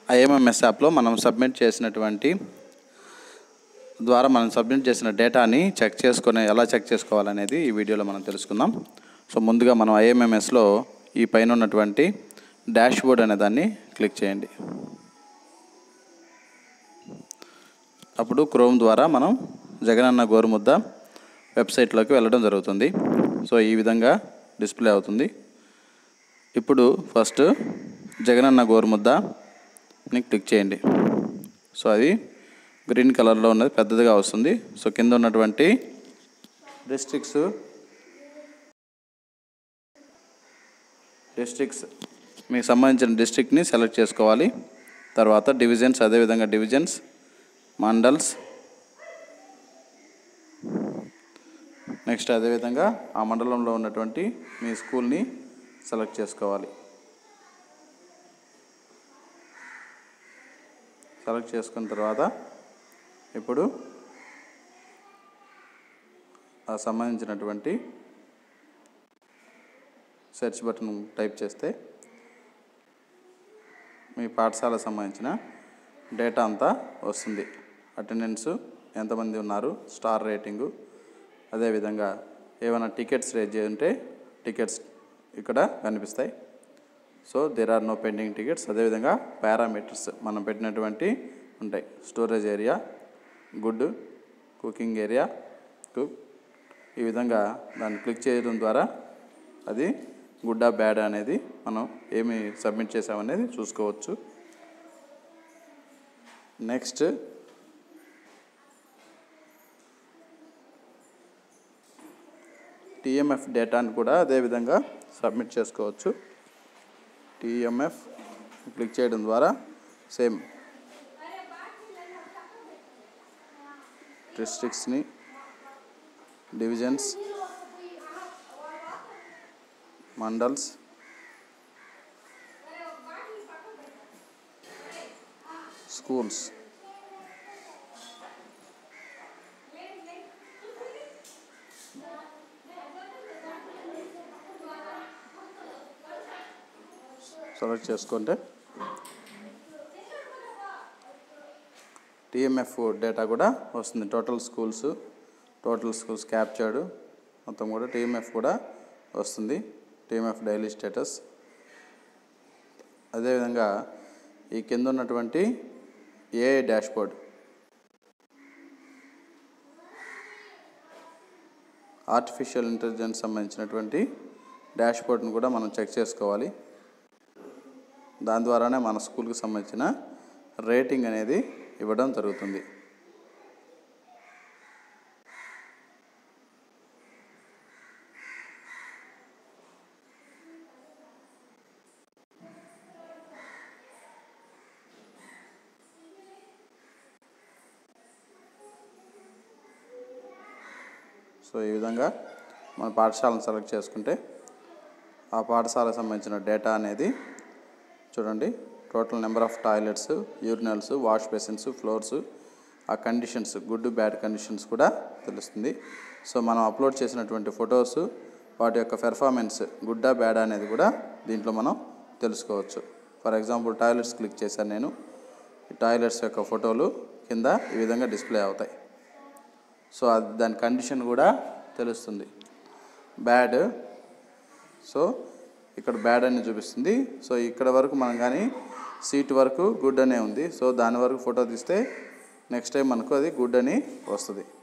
IMMS యాప్లో మనం submit చేసినటువంటి ద్వారా మనం సబ్మిట్ చేసిన డేటాని చెక్ చేసుకునే ఎలా చెక్ చేసుకోవాలనేది ఈ వీడియోలో మనం తెలుసుకుందాం సో ముందుగా మనం ఐఎంఎంఎస్లో ఈ పైన ఉన్నటువంటి డాష్ బోర్డ్ అనే దాన్ని క్లిక్ చేయండి అప్పుడు క్రోమ్ ద్వారా మనం జగనన్న గోరుముద్ద వెబ్సైట్లోకి వెళ్ళడం జరుగుతుంది సో ఈ విధంగా డిస్ప్లే అవుతుంది ఇప్పుడు ఫస్ట్ జగనన్న గోరుముద్దని క్లిక్ చేయండి సో అది గ్రీన్ కలర్లో ఉన్నది పెద్దదిగా వస్తుంది సో కింద ఉన్నటువంటి డిస్ట్రిక్ట్స్ డిస్ట్రిక్ట్స్ మీకు సంబంధించిన డిస్ట్రిక్ట్ని సెలెక్ట్ చేసుకోవాలి తర్వాత డివిజన్స్ అదేవిధంగా డివిజన్స్ మండల్స్ నెక్స్ట్ అదేవిధంగా ఆ మండలంలో ఉన్నటువంటి మీ స్కూల్ని సెలెక్ట్ చేసుకోవాలి సెలెక్ట్ చేసుకున్న తర్వాత ఇప్పుడు ఆ సంబంధించినటువంటి సెర్చ్ బటన్ టైప్ చేస్తే మీ పాఠశాలకు సంబంధించిన డేటా అంతా వస్తుంది అటెండెన్స్ ఎంతమంది ఉన్నారు స్టార్ రేటింగు అదేవిధంగా ఏమైనా టికెట్స్ రేజ్ చేసి ఉంటే టికెట్స్ ఇక్కడ కనిపిస్తాయి so there are no pending tickets అదేవిధంగా పారామీటర్స్ మనం పెట్టినటువంటి ఉంటాయి storage area good cooking area cook ఈ విధంగా దాన్ని క్లిక్ చేయడం ద్వారా అది గుడ్డా బ్యాడ్ అనేది మనం ఏమి సబ్మిట్ చేసామనేది చూసుకోవచ్చు నెక్స్ట్ టీఎంఎఫ్ డేటాను కూడా అదేవిధంగా సబ్మిట్ చేసుకోవచ్చు టీఎంఎఫ్ క్లిక్ చేయడం ద్వారా సేమ్ డిస్ట్రిక్ట్స్ని డివిజన్స్ మండల్స్ స్కూల్స్ సెలెక్ట్ చేసుకుంటే టీఎంఎఫ్ డేటా కూడా వస్తుంది total schools total schools captured మొత్తం కూడా టీఎంఎఫ్ కూడా వస్తుంది టీఎంఎఫ్ డైలీ స్టేటస్ అదేవిధంగా ఈ కింద ఉన్నటువంటి ఏఐ డాష్బోర్డ్ ఆర్టిఫిషియల్ ఇంటెలిజెన్స్ సంబంధించినటువంటి డాష్బోర్డ్ని కూడా మనం చెక్ చేసుకోవాలి దాని ద్వారానే మన స్కూల్కి సంబంధించిన రేటింగ్ అనేది ఇవ్వడం జరుగుతుంది సో ఈ విధంగా మన పాఠశాలను సెలెక్ట్ చేసుకుంటే ఆ పాఠశాలకు సంబంధించిన డేటా అనేది చూడండి total number of toilets urinals wash basins floors ఆ కండిషన్స్ గుడ్ బ్యాడ్ కండిషన్స్ కూడా తెలుస్తుంది సో మనం అప్లోడ్ చేసినటువంటి ఫొటోస్ వాటి యొక్క పెర్ఫార్మెన్స్ గుడ్డా బ్యాడ్ అనేది కూడా దీంట్లో మనం తెలుసుకోవచ్చు ఫర్ ఎగ్జాంపుల్ టాయిలెట్స్ క్లిక్ చేశాను నేను ఈ టాయిలెట్స్ యొక్క ఫోటోలు కింద ఈ విధంగా డిస్ప్లే అవుతాయి సో అది దాని కండిషన్ కూడా తెలుస్తుంది బ్యాడ్ సో ఇక్కడ బ్యాడ్ అని చూపిస్తుంది సో ఇక్కడ వరకు మనం కానీ సీట్ వరకు గుడ్ అనే ఉంది సో దాని వరకు ఫోటో తీస్తే నెక్స్ట్ టైం మనకు అది గుడ్ అని వస్తుంది